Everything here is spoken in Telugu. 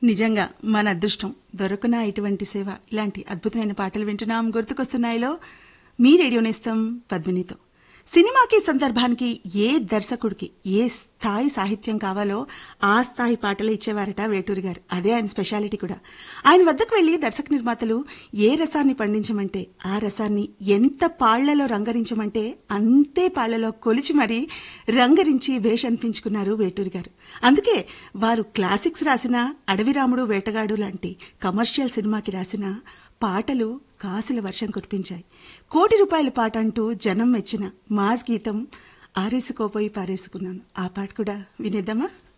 నిజంగా మన అదృష్టం దొరకనా ఇటువంటి సేవ ఇలాంటి అద్భుతమైన పాటలు వింటున్నాం గుర్తుకొస్తున్నాయిలో మీ రేడియో నేస్తం పద్మినితో సినిమాకి సందర్భానికి ఏ దర్శకుడికి ఏ స్థాయి సాహిత్యం కావాలో ఆ స్థాయి పాటలు ఇచ్చేవారట వేటూరి గారు అదే ఆయన స్పెషాలిటీ కూడా ఆయన వద్దకు వెళ్లి దర్శక నిర్మాతలు ఏ రసాన్ని పండించమంటే ఆ రసాన్ని ఎంత పాళ్లలో రంగరించమంటే అంతే పాళ్లలో కొలిచి మరీ రంగరించి వేష అనిపించుకున్నారు వేటూరి గారు అందుకే వారు క్లాసిక్స్ రాసిన అడవిరాముడు వేటగాడు లాంటి కమర్షియల్ సినిమాకి రాసిన పాటలు కాసుల వర్షం కురిపించాయి కోటి రూపాయల పాట అంటూ జనం మెచ్చిన మాస్ గీతం ఆరేసుకోపోయి పారేసుకున్నాను ఆ పాట కూడా వినేద్దామా